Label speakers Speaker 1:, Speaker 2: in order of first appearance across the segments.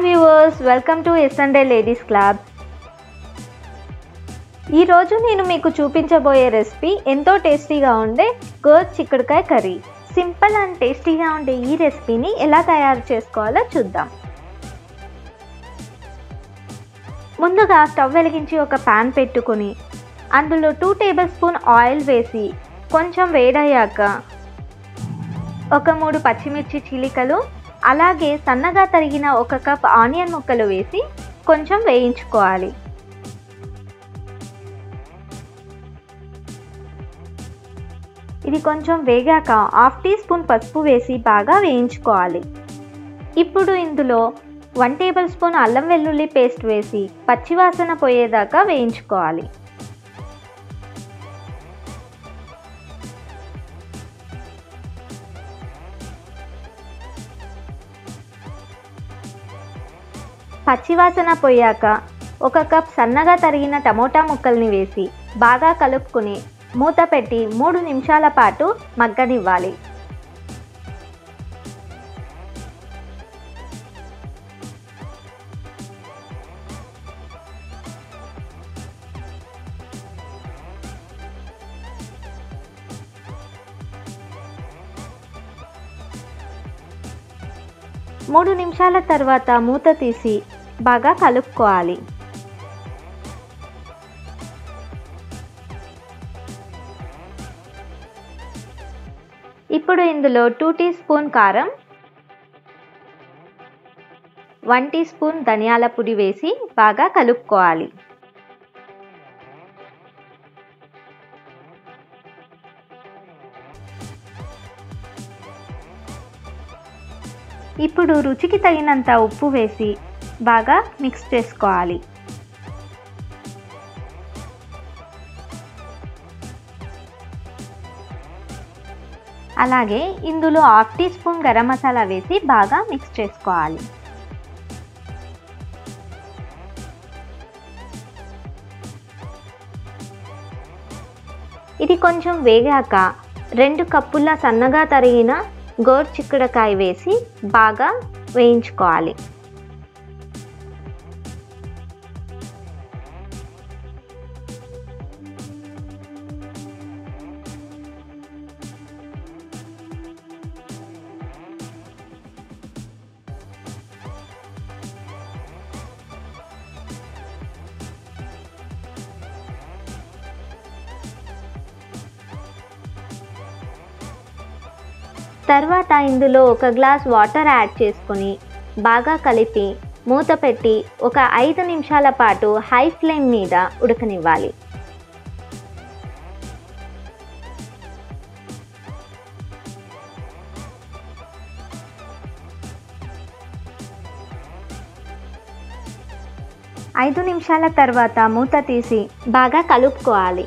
Speaker 1: hi viewers welcome to ఎస్ఎండే ladies club ఈరోజు నేను మీకు చూపించబోయే రెసిపీ ఎంతో టేస్టీగా ఉండే గోర్ చిక్కుడుకాయ కర్రీ సింపుల్ అండ్ టేస్టీగా ఉండే ఈ రెసిపీని ఎలా తయారు చేసుకోవాలో చూద్దాం ముందుగా స్టవ్ వెలిగించి ఒక పాన్ పెట్టుకొని అందులో టూ టేబుల్ స్పూన్ ఆయిల్ వేసి కొంచెం వేడయ్యాక ఒక మూడు పచ్చిమిర్చి చిలికలు అలాగే సన్నగా తరిగిన ఒక కప్ ఆనియన్ ముక్కలు వేసి కొంచెం వేయించుకోవాలి ఇది కొంచెం వేగాక హాఫ్ టీ స్పూన్ పసుపు వేసి బాగా వేయించుకోవాలి ఇప్పుడు ఇందులో వన్ టేబుల్ స్పూన్ అల్లం వెల్లుల్లి పేస్ట్ వేసి పచ్చివాసన పోయేదాకా వేయించుకోవాలి పచ్చివాసన పోయాక ఒక కప్ సన్నగా తరిగిన టమోటా ముక్కల్ని వేసి బాగా కలుపుకుని మూత పెట్టి మూడు నిమిషాల పాటు మగ్గనివ్వాలి మూడు నిమిషాల తర్వాత మూత తీసి బాగా కలుపుకోవాలి ఇప్పుడు ఇందులో టూ టీ స్పూన్ కారం వన్ టీ స్పూన్ ధనియాల పొడి వేసి బాగా కలుపుకోవాలి ఇప్పుడు రుచికి తగినంత ఉప్పు వేసి బాగా మిక్స్ చేసుకోవాలి అలాగే ఇందులో half teaspoon garam masala వేసి బాగా మిక్స్ చేసుకోవాలి ఇది కొంచెం వేగాక రెండు కప్పుల సన్నగా తరిగిన గోరు చిక్కుడుకాయ వేసి బాగా వేయించుకోవాలి తర్వాత ఇందులో ఒక గ్లాస్ వాటర్ యాడ్ చేసుకొని బాగా కలిపి మూత పెట్టి ఒక ఐదు నిమిషాల పాటు హై ఫ్లేమ్ మీద ఉడకనివ్వాలి ఐదు నిమిషాల తర్వాత మూత తీసి బాగా కలుపుకోవాలి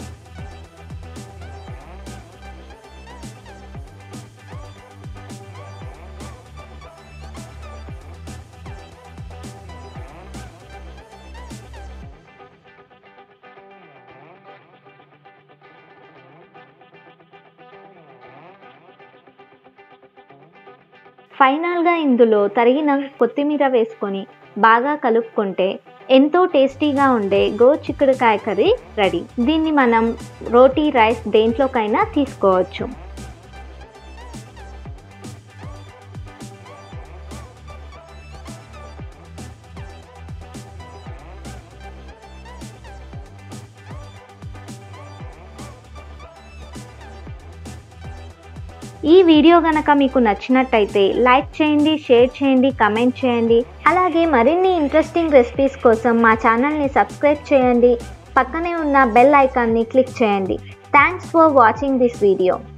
Speaker 1: ఫైనల్గా ఇందులో తరిగిన కొత్తిమీర వేసుకొని బాగా కలుపుకుంటే ఎంతో టేస్టీగా ఉండే గో చిక్కుడుకాయ కర్రీ రెడీ దీన్ని మనం రోటీ రైస్ దేంట్లోకైనా తీసుకోవచ్చు ఈ వీడియో గనక మీకు నచ్చినట్టయితే లైక్ చేయండి షేర్ చేయండి కమెంట్ చేయండి అలాగే మరిన్ని ఇంట్రెస్టింగ్ రెసిపీస్ కోసం మా ఛానల్ని సబ్స్క్రైబ్ చేయండి పక్కనే ఉన్న బెల్ ఐకాన్ని క్లిక్ చేయండి thanks for watching this video